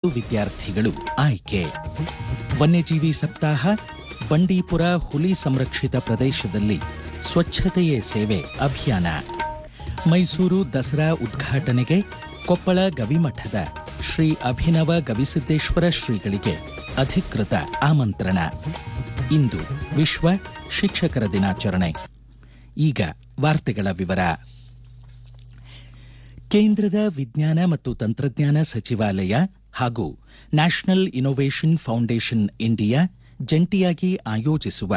ವಿದ್ಯಾರ್ಥಿಗಳು ಆಯ್ಕೆ ವನ್ಯಜೀವಿ ಸಪ್ತಾಹ ಬಂಡೀಪುರ ಹುಲಿ ಸಂರಕ್ಷಿತ ಪ್ರದೇಶದಲ್ಲಿ ಸ್ವಚ್ಛತೆಯೇ ಸೇವೆ ಅಭಿಯಾನ ಮೈಸೂರು ದಸರಾ ಉದ್ಘಾಟನೆಗೆ ಕೊಪ್ಪಳ ಗವಿಮಠದ ಶ್ರೀ ಅಭಿನವ ಗವಿಸಿದ್ದೇಶ್ವರ ಶ್ರೀಗಳಿಗೆ ಅಧಿಕೃತ ಆಮಂತ್ರಣ ಇಂದು ವಿಶ್ವ ಶಿಕ್ಷಕರ ದಿನಾಚರಣೆ ಈಗ ವಾರ್ತೆಗಳ ವಿವರ ಕೇಂದ್ರದ ವಿಜ್ಞಾನ ಮತ್ತು ತಂತ್ರಜ್ಞಾನ ಸಚಿವಾಲಯ ಹಾಗೂ ನ್ಯಾಷನಲ್ ಇನ್ನೋವೇಷನ್ ಫೌಂಡೇಶನ್ ಇಂಡಿಯಾ ಜಂಟಿಯಾಗಿ ಆಯೋಜಿಸುವ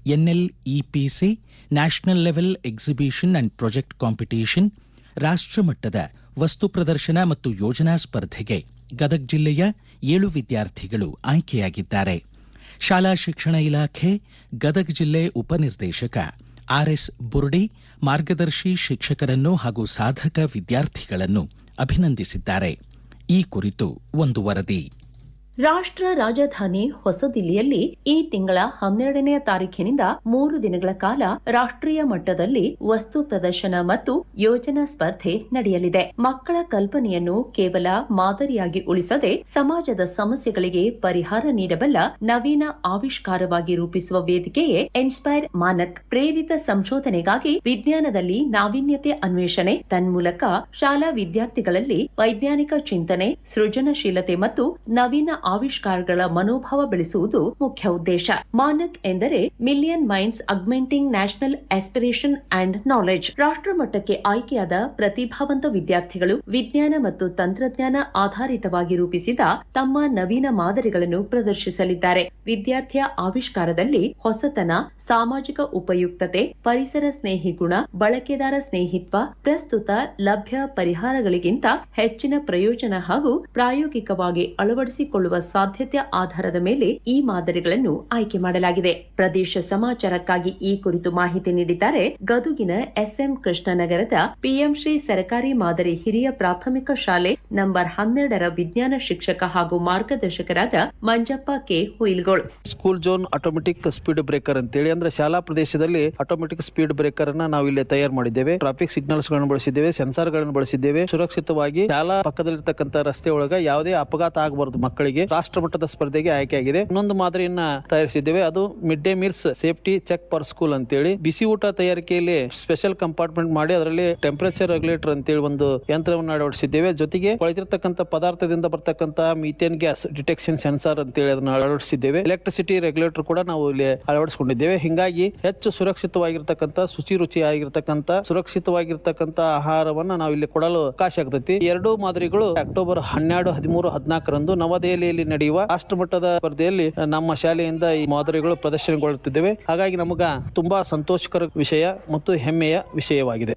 NLEPC national level exhibition and project competition ರಾಷ್ಟ್ರಮಟ್ಟದ ವಸ್ತು ಪ್ರದರ್ಶನ ಮತ್ತು ಯೋಜನಾ ಸ್ಪರ್ಧೆಗೆ ಗದಗ ಜಿಲ್ಲೆಯ ಏಳು ವಿದ್ಯಾರ್ಥಿಗಳು ಆಯ್ಕೆಯಾಗಿದ್ದಾರೆ ಶಾಲಾ ಶಿಕ್ಷಣ ಇಲಾಖೆ ಗದಗ ಜಿಲ್ಲೆ ಉಪನಿರ್ದೇಶಕ ಆರ್ಎಸ್ ಬುರ್ಡಿ ಮಾರ್ಗದರ್ಶಿ ಶಿಕ್ಷಕರನ್ನು ಹಾಗೂ ಸಾಧಕ ವಿದ್ಯಾರ್ಥಿಗಳನ್ನು ಅಭಿನಂದಿಸಿದ್ದಾರೆ ಈ ಕುರಿತು ಒಂದು ವರದಿ ರಾಷ್ಟ್ರ ರಾಜಧಾನಿ ಹೊಸದಿಲ್ಲಿಯಲ್ಲಿ ಈ ತಿಂಗಳ ಹನ್ನೆರಡನೆಯ ತಾರೀಖಿನಿಂದ ಮೂರು ದಿನಗಳ ಕಾಲ ರಾಷ್ಟ್ರೀಯ ಮಟ್ಟದಲ್ಲಿ ವಸ್ತು ಪ್ರದರ್ಶನ ಮತ್ತು ಯೋಜನಾ ಸ್ಪರ್ಧೆ ನಡೆಯಲಿದೆ ಮಕ್ಕಳ ಕಲ್ಪನೆಯನ್ನು ಕೇವಲ ಮಾದರಿಯಾಗಿ ಉಳಿಸದೆ ಸಮಾಜದ ಸಮಸ್ಯೆಗಳಿಗೆ ಪರಿಹಾರ ನೀಡಬಲ್ಲ ನವೀನ ಆವಿಷ್ಕಾರವಾಗಿ ರೂಪಿಸುವ ವೇದಿಕೆಯೇ ಇನ್ಸ್ಪೈರ್ ಮಾನಕ್ ಪ್ರೇರಿತ ಸಂಶೋಧನೆಗಾಗಿ ವಿಜ್ಞಾನದಲ್ಲಿ ನಾವೀನ್ಯತೆ ಅನ್ವೇಷಣೆ ತನ್ಮೂಲಕ ಶಾಲಾ ವಿದ್ಯಾರ್ಥಿಗಳಲ್ಲಿ ವೈಜ್ಞಾನಿಕ ಚಿಂತನೆ ಸೃಜನಶೀಲತೆ ಮತ್ತು ನವೀನ ಆವಿಷ್ಕಾರಗಳ ಮನೋಭಾವ ಬೆಳೆಸುವುದು ಮುಖ್ಯ ಉದ್ದೇಶ ಮಾನಕ್ ಎಂದರೆ million minds augmenting national aspiration and knowledge ರಾಷ್ಟ್ರ ಮಟ್ಟಕ್ಕೆ ಆಯ್ಕೆಯಾದ ಪ್ರತಿಭಾವಂತ ವಿದ್ಯಾರ್ಥಿಗಳು ವಿಜ್ಞಾನ ಮತ್ತು ತಂತ್ರಜ್ಞಾನ ಆಧಾರಿತವಾಗಿ ರೂಪಿಸಿದ ತಮ್ಮ ನವೀನ ಮಾದರಿಗಳನ್ನು ಪ್ರದರ್ಶಿಸಲಿದ್ದಾರೆ ವಿದ್ಯಾರ್ಥಿಯ ಆವಿಷ್ಕಾರದಲ್ಲಿ ಹೊಸತನ ಸಾಮಾಜಿಕ ಉಪಯುಕ್ತತೆ ಪರಿಸರ ಸ್ನೇಹಿ ಗುಣ ಬಳಕೆದಾರ ಸ್ನೇಹಿತ್ವ ಪ್ರಸ್ತುತ ಲಭ್ಯ ಪರಿಹಾರಗಳಿಗಿಂತ ಹೆಚ್ಚಿನ ಪ್ರಯೋಜನ ಹಾಗೂ ಪ್ರಾಯೋಗಿಕವಾಗಿ ಅಳವಡಿಸಿಕೊಳ್ಳುವ ಸಾಧ್ಯತೆ ಆಧಾರದ ಮೇಲೆ ಈ ಮಾದರಿಗಳನ್ನು ಆಯ್ಕೆ ಮಾಡಲಾಗಿದೆ ಪ್ರದೇಶ ಸಮಾಚಾರಕ್ಕಾಗಿ ಈ ಕುರಿತು ಮಾಹಿತಿ ನೀಡಿದ್ದಾರೆ ಗದುಗಿನ ಎಸ್ಎಂ ಕೃಷ್ಣನಗರದ ಪಿಎಂ ಶ್ರೀ ಸರ್ಕಾರಿ ಮಾದರಿ ಹಿರಿಯ ಪ್ರಾಥಮಿಕ ಶಾಲೆ ನಂಬರ್ ಹನ್ನೆರಡರ ವಿಜ್ಞಾನ ಶಿಕ್ಷಕ ಹಾಗೂ ಮಾರ್ಗದರ್ಶಕರಾದ Manjappa K Huilgol school zone automatic speed breaker ಅಂತೇಳಿ ಅಂದ್ರೆ ಶಾಲಾ ಪ್ರದೇಶದಲ್ಲಿ ಆಟೋಮೆಟಿಕ್ ಸ್ಪೀಡ್ ಬ್ರೇಕರ್ ಅನ್ನ ನಾವು ಇಲ್ಲಿ ತಯಾರು ಮಾಡಿದ್ದೇವೆ ಟ್ರಾಫಿಕ್ ಸಿಗ್ನಲ್ಸ್ ಗಳನ್ನು ಬಳಸಿದ್ದೇವೆ ಸೆನ್ಸಾರ್ ಗಳನ್ನು ಬಳಸಿದ್ದೇವೆ ಸುರಕ್ಷಿತವಾಗಿ ಶಾಲಾ ಪಕ್ಕದಲ್ಲಿರ್ತಕ್ಕಂಥ ರಸ್ತೆ ಒಳಗ ಯಾವುದೇ ಅಪಘಾತ ಆಗಬಾರದು ಮಕ್ಕಳಿಗೆ ರಾಷ್ಟ್ರ ಮಟ್ಟದ ಸ್ಪರ್ಧೆಗೆ ಆಯ್ಕೆಯಾಗಿದೆ ಇನ್ನೊಂದು ಮಾದರಿಯನ್ನ ತಯಾರಿಸಿದ್ದೇವೆ ಅದು mid day meals safety check per school ಅಂತೇಳಿ ಬಿಸಿ ಊಟ ತಯಾರಿಕೆಯಲ್ಲಿ ಸ್ಪೆಷಲ್ ಕಂಪಾರ್ಟ್ಮೆಂಟ್ ಮಾಡಿ ಅದರಲ್ಲಿ ಟೆಂಪರೇಚರ್ ರೆಗ್ಯುಲೇಟರ್ ಅಂತೇಳಿ ಒಂದು ಯಂತ್ರವನ್ನು ಅಳವಡಿಸಿದ್ದೇವೆ ಜೊತೆಗೆ ಕೊಳೆತಿರ್ತಕ್ಕಂಥ ಪದಾರ್ಥದಿಂದ ಬರ್ತಕ್ಕಂಥ ಮೀಥೇನ್ ಗ್ಯಾಸ್ ಡಿಟೆಕ್ಷನ್ ಸೆನ್ಸಾರ್ ಅಂತೇಳಿ ಅದನ್ನು ಅಳವಡಿಸಿದ್ದೇವೆ ಎಲೆಕ್ಟ್ರಿಸಿಟಿ ರೆಗ್ಯುಲೇಟರ್ ಕೂಡ ನಾವು ಇಲ್ಲಿ ಅಳವಡಿಸಿಕೊಂಡಿದ್ದೇವೆ ಹಿಂಗಾಗಿ ಹೆಚ್ಚು ಸುರಕ್ಷಿತವಾಗಿರ್ತಕ್ಕಂಥ ಶುಚಿ ರುಚಿಯಾಗಿರ್ತಕ್ಕಂಥ ಸುರಕ್ಷಿತವಾಗಿರ್ತಕ್ಕಂಥ ಆಹಾರವನ್ನ ನಾವು ಇಲ್ಲಿ ಕೊಡಲು ಅವಕಾಶ ಆಗ್ತೈತಿ ಎರಡು ಮಾದರಿಗಳು ಅಕ್ಟೋಬರ್ ಹನ್ನೆರಡು ಹದಿಮೂರು ಹದಿನಾಲ್ಕರಂದು ನವದೆಹಲಿಯಲ್ಲಿ ನಡೆಯುವ ರಾಷ್ಟ್ರ ಮಟ್ಟದ ಸ್ಪರ್ಧೆಯಲ್ಲಿ ನಮ್ಮ ಶಾಲೆಯಿಂದ ಈ ಮಾದರಿಗಳು ಪ್ರದರ್ಶನಗೊಳ್ಳುತ್ತಿದ್ದೇವೆ ಹಾಗಾಗಿ ನಮಗ ತುಂಬಾ ಸಂತೋಷಕರ ವಿಷಯ ಮತ್ತು ಹೆಮ್ಮೆಯ ವಿಷಯವಾಗಿದೆ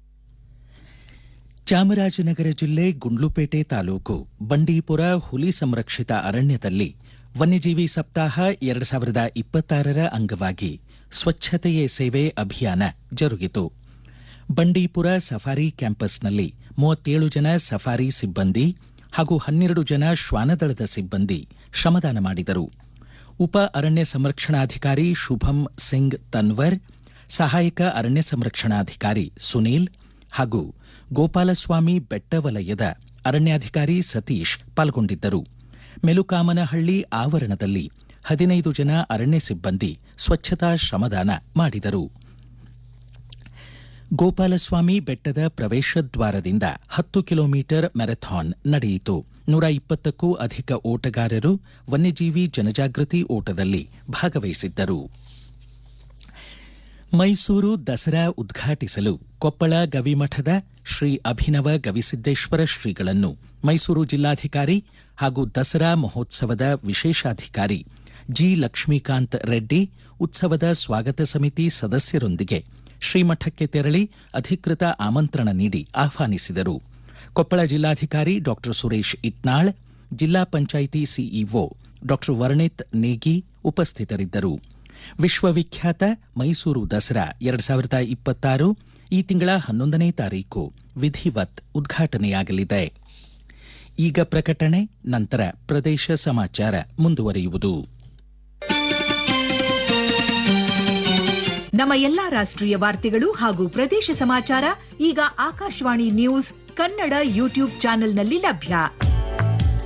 ಚಾಮರಾಜನಗರ ಜಿಲ್ಲೆ ಗುಂಡ್ಲುಪೇಟೆ ತಾಲೂಕು ಬಂಡೀಪುರ ಹುಲಿ ಸಂರಕ್ಷಿತ ಅರಣ್ಯದಲ್ಲಿ ವನ್ಯಜೀವಿ ಸಪ್ತಾಹ ಎರಡು ಸಾವಿರದ ಇಪ್ಪತ್ತಾರರ ಅಂಗವಾಗಿ ಸ್ವಚ್ಛತೆಯೇ ಸೇವೆ ಅಭಿಯಾನ ಜರುಗಿತು ಬಂಡೀಪುರ ಸಫಾರಿ ಕ್ಯಾಂಪಸ್ನಲ್ಲಿ ಮೂವತ್ತೇಳು ಜನ ಸಫಾರಿ ಸಿಬ್ಬಂದಿ ಹಾಗೂ ಹನ್ನೆರಡು ಜನ ಶ್ವಾನದಳದ ಸಿಬ್ಬಂದಿ ಶ್ರಮದಾನ ಮಾಡಿದರು ಉಪ ಅರಣ್ಯ ಸಂರಕ್ಷಣಾಧಿಕಾರಿ ಶುಭಂ ಸಿಂಗ್ ತನ್ವರ್ ಸಹಾಯಕ ಅರಣ್ಯ ಸಂರಕ್ಷಣಾಧಿಕಾರಿ ಸುನೀಲ್ ಹಾಗೂ ಗೋಪಾಲಸ್ವಾಮಿ ಬೆಟ್ಟವಲಯದ ಅರಣ್ಯಾಧಿಕಾರಿ ಸತೀಶ್ ಪಾಲ್ಗೊಂಡಿದ್ದರು ಮೆಲುಕಾಮನಹಳ್ಳಿ ಆವರಣದಲ್ಲಿ ಹದಿನೈದು ಜನ ಅರಣ್ಯ ಸಿಬ್ಬಂದಿ ಸ್ವಚ್ಛತಾ ಶ್ರಮದಾನ ಮಾಡಿದರು ಗೋಪಾಲಸ್ವಾಮಿ ಬೆಟ್ಟದ ಪ್ರವೇಶ ದ್ವಾರದಿಂದ ಹತ್ತು ಕಿಲೋಮೀಟರ್ ಮ್ಯಾರಥಾನ್ ನಡೆಯಿತು ನೂರ ಇಪ್ಪತ್ತಕ್ಕೂ ಅಧಿಕ ಓಟಗಾರರು ವನ್ಯಜೀವಿ ಜನಜಾಗೃತಿ ಓಟದಲ್ಲಿ ಭಾಗವಹಿಸಿದ್ದರು ಮೈಸೂರು ದಸರಾ ಉದ್ಘಾಟಿಸಲು ಕೊಪ್ಪಳ ಗವಿಮಠದ ಶ್ರೀ ಅಭಿನವ ಗವಿಸಿದ್ದೇಶ್ವರ ಶ್ರೀಗಳನ್ನು ಮೈಸೂರು ಜಿಲ್ಲಾಧಿಕಾರಿ ಹಾಗೂ ದಸರಾ ಮಹೋತ್ಸವದ ವಿಶೇಷಾಧಿಕಾರಿ ಜಿ ಲಕ್ಷ್ಮೀಕಾಂತ್ ರೆಡ್ಡಿ ಉತ್ಸವದ ಸ್ವಾಗತ ಸಮಿತಿ ಸದಸ್ಯರೊಂದಿಗೆ ಶ್ರೀಮಠಕ್ಕೆ ತೆರಳಿ ಅಧಿಕೃತ ಆಮಂತ್ರಣ ನೀಡಿ ಆಹ್ವಾನಿಸಿದರು ಕೊಪ್ಪಳ ಜಿಲ್ಲಾಧಿಕಾರಿ ಡಾ ಸುರೇಶ್ ಇಟ್ನಾಳ್ ಜಿಲ್ಲಾ ಪಂಚಾಯಿತಿ ಸಿಇಒ ಡಾ ವರ್ಣಿತ್ ನೇಗಿ ಉಪಸ್ಥಿತರಿದ್ದರು ವಿಶ್ವವಿಖ್ಯಾತ ಮೈಸೂರು ದಸರಾ ಎರಡು ಸಾವಿರದ ಇಪ್ಪತ್ತಾರು ಈ ತಿಂಗಳ ಹನ್ನೊಂದನೇ ತಾರೀಕು ವಿಧಿವತ್ ಉದ್ಘಾಟನೆಯಾಗಲಿದೆ ಈಗ ಪ್ರಕಟಣೆ ನಂತರ ಪ್ರದೇಶ ಸಮಾಚಾರ ಮುಂದುವರಿಯುವುದು ನಮ್ಮ ಎಲ್ಲಾ ರಾಷ್ಟ್ರೀಯ ವಾರ್ತೆಗಳು ಹಾಗೂ ಪ್ರದೇಶ ಸಮಾಚಾರ ಈಗ ಆಕಾಶವಾಣಿ ನ್ಯೂಸ್ ಕನ್ನಡ ಯೂಟ್ಯೂಬ್ ಚಾನೆಲ್ನಲ್ಲಿ ಲಭ್ಯ